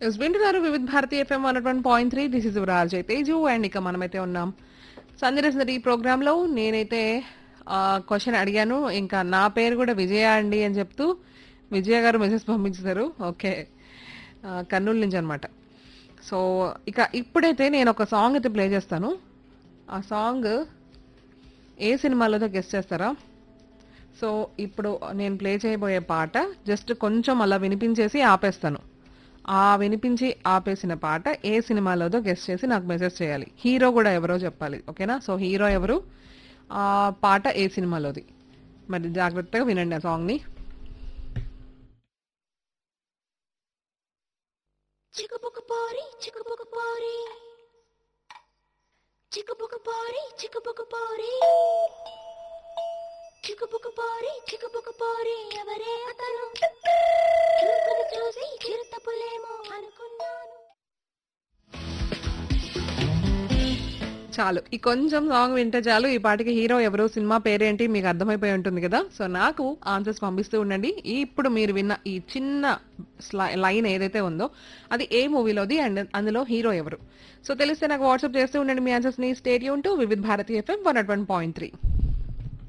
yes వింటున్నారు Vividh Bharati FM one one point three this is Raj Teju and ఇక మనమైతే ఉన్నాం సందర్శన ఈ ప్రోగ్రామ్ లో నేనైతే క్వశ్చన్ అడిగాను ఇంకా నా పేరు కూడా విజయ అండి అని చెప్తూ విజయ గారు మెసేజ్ పంపించారు ఓకే ఆ, కర్నూలు నుంచి అనమాట సో ఇక ఇప్పుడైతే నేను ఒక సాంగ్ అయితే ప్లే చేస్తాను ఆ సాంగ్ ఏ సినిమాలోదో గెస్ట్ చేస్తారా సో ఇప్పుడు నేను ప్లే చేయబోయే పాట జస్ట్ కొంచెం అలా వినిపించేసి ఆపేస్తాను ఆ వినిపించి ఆపేసిన పాట ఏ సినిమాలోదో గెస్ట్ చేసి నాకు మెసేజ్ చేయాలి హీరో కూడా ఎవరో చెప్పాలి ఓకేనా సో హీరో ఎవరు ఆ పాట ఏ సినిమాలోది మరి జాగ్రత్తగా వినండి ఆ సాంగ్ని చిక్కుపుకు పోరి చిక్కుపుకు పోరి చిక్కుపుకు పోరి చిక్కుపుకు పోరి చిక్కుపుకు పోరి చిక్కుపుకు పోరి ఎవరే అతను చురుకును చూసి చిరుతపులేమో అనుకున్నాను చాలు ఈ కొంచెం సాంగ్ వింటే చాలు ఈ పాటకి హీరో ఎవరు సినిమా పేరేంటి మీకు అర్థమైపోయి ఉంటుంది కదా సో నాకు ఆన్సర్స్ పంపిస్తూ ఉండండి ఈ ఇప్పుడు మీరు విన్న ఈ చిన్న లైన్ ఏదైతే ఉందో అది ఏ మూవీలోది అండ్ అందులో హీరో ఎవరు సో తెలిస్తే నాకు వాట్సాప్ చేస్తూ ఉండండి మీ ఆన్సర్స్ ని send them to Vividh Bharati FM one point three